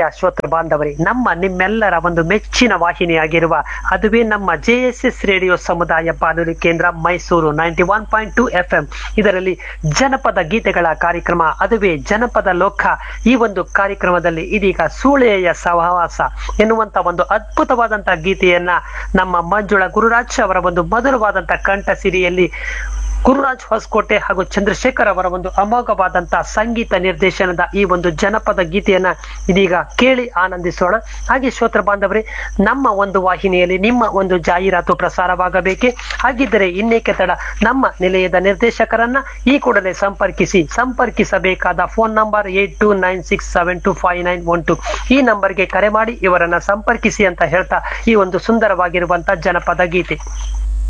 ಶ್ರೋತೃ ಬಾಂಧವರೇ ನಮ್ಮ ನಿಮ್ಮೆಲ್ಲರ ಒಂದು ಮೆಚ್ಚಿನ ವಾಹಿನಿಯಾಗಿರುವ ಅದುವೇ ನಮ್ಮ ಜೆ ಎಸ್ ಎಸ್ ರೇಡಿಯೋ ಸಮುದಾಯ ಬಾನುಲಿ ಕೇಂದ್ರ Mysuru ninety one point two F M ಇದರಲ್ಲಿ ಜನಪದ ಗೀತೆಗಳ ಕಾರ್ಯಕ್ರಮ ಅದುವೇ ಜನಪದ ಲೋಕ ಈ ಒಂದು ಕಾರ್ಯಕ್ರಮದಲ್ಲಿ ಇದೀಗ ಸೂಳೆಯ ಸಹವಾಸ ಎನ್ನುವಂತ ಒಂದು ಅದ್ಭುತವಾದಂತಹ ಗೀತೆಯನ್ನ ನಮ್ಮ ಮಂಜುಳಾ ಗುರುರಾಜ್ ಅವರ ಒಂದು ಮಧುರವಾದಂತಹ ಕಂಠ ಸಿರಿಯಲ್ಲಿ ಗುರುರಾಜ್ ಹೊಸಕೋಟೆ ಹಾಗೂ ಚಂದ್ರಶೇಖರ್ ಅವರ ಒಂದು ಅಮೋಘವಾದಂತಹ ಸಂಗೀತ ನಿರ್ದೇಶನದ ಈ ಒಂದು ಜನಪದ ಗೀತೆಯನ್ನ ಇದೀಗ ಕೇಳಿ ಆನಂದಿಸೋಣ ಹಾಗೆ ಶ್ರೋತ್ರ ಬಾಂಧವರೇ ನಮ್ಮ ಒಂದು ವಾಹಿನಿಯಲ್ಲಿ ನಿಮ್ಮ ಒಂದು ಜಾಹೀರಾತು ಪ್ರಸಾರವಾಗಬೇಕೆ ಹಾಗಿದ್ದರೆ ಇನ್ನೇಕೆ ತಡ ನಮ್ಮ ನಿಲಯದ ನಿರ್ದೇಶಕರನ್ನ ಈ ಕೂಡಲೇ ಸಂಪರ್ಕಿಸಿ ಸಂಪರ್ಕಿಸಬೇಕಾದ phone number eight two nine six seven two five nine one two ಈ ನಂಬರ್ಗೆ ಕರೆ ಮಾಡಿ ಇವರನ್ನ ಸಂಪರ್ಕಿಸಿ ಅಂತ ಹೇಳ್ತಾ ಈ ಒಂದು ಸುಂದರವಾಗಿರುವಂತಹ ಜನಪದ ಗೀತೆ